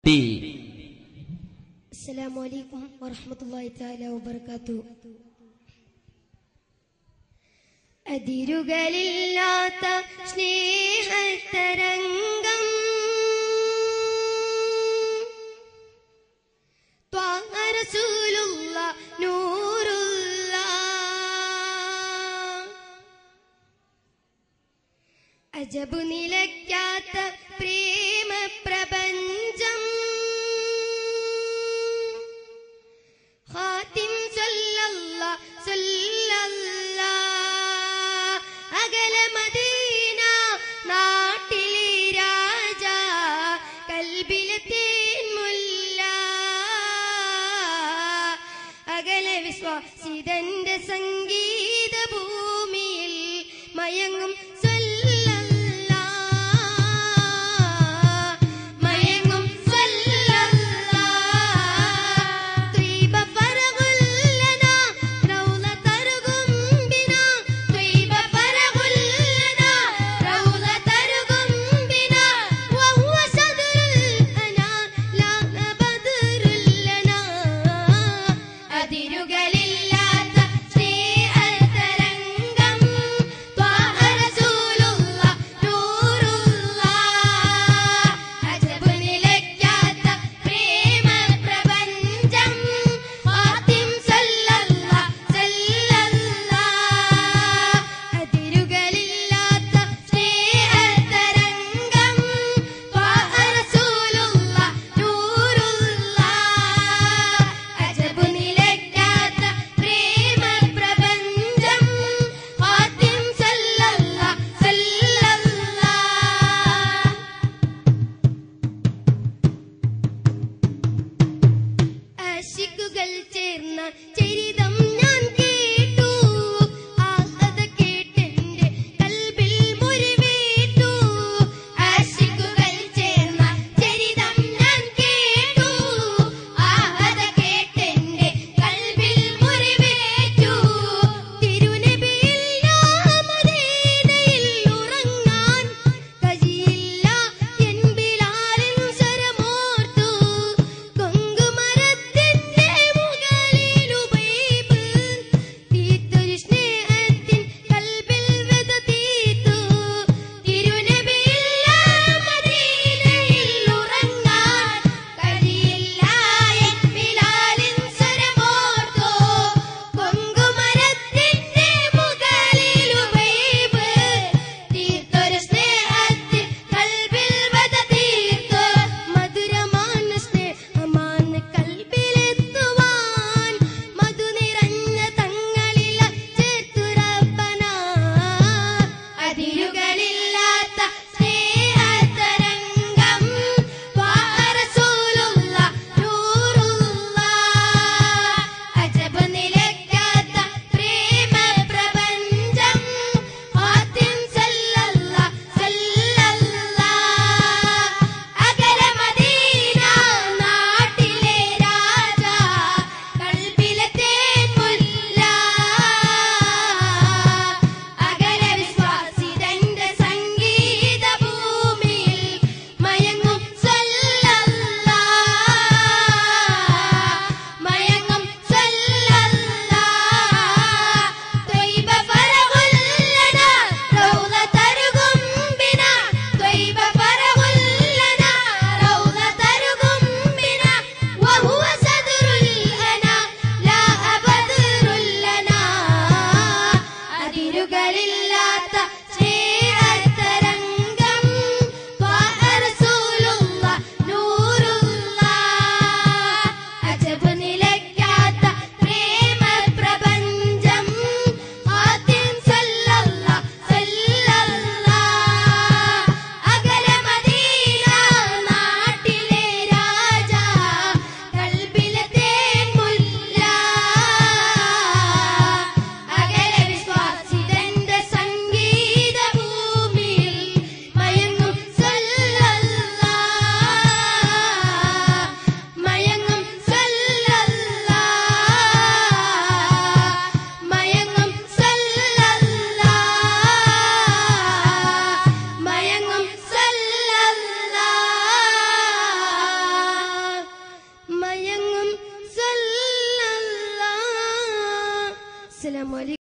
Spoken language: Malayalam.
ടി السلام عليكم ورحمة الله تعالى وبركاته അതിരുകളില്ലാത്ത സ്നേഹത്തരംഗം ത്വാഹ റസൂലുള്ള നൂറുള്ള അജബു നിലയ്ക്കാത്ത പ്രേമ പ്രപഞ്ചം ഖാത്തിം സല്ലല്ല സല്ലല്ല അകല മദീന നാട്ടിലെ രാജ കൽബിലെ തേൻമുല്ല അകല വിശ്വാസിതന്റെ സംഗീത ഭൂമിയിൽ മയങ്ങും സല്ലല്ലാ മയങ്ങും സല്ലല്ലാ ത്വീബ ഫറഗുൽ ലനാ റൗള തർഗും ബിനാ ത്വീബ ഫറഗുൽ ലനാ റൗള തർഗും ബിനാ വഹുവ സദറുൽ അനാ ലാ ബദറുൽ ലനാ അതിരുകളില്ലാത്ത സ്നേഹതരംഗം ത്വാഹ റസൂൽ അസ്സലാമു അലൈക്കും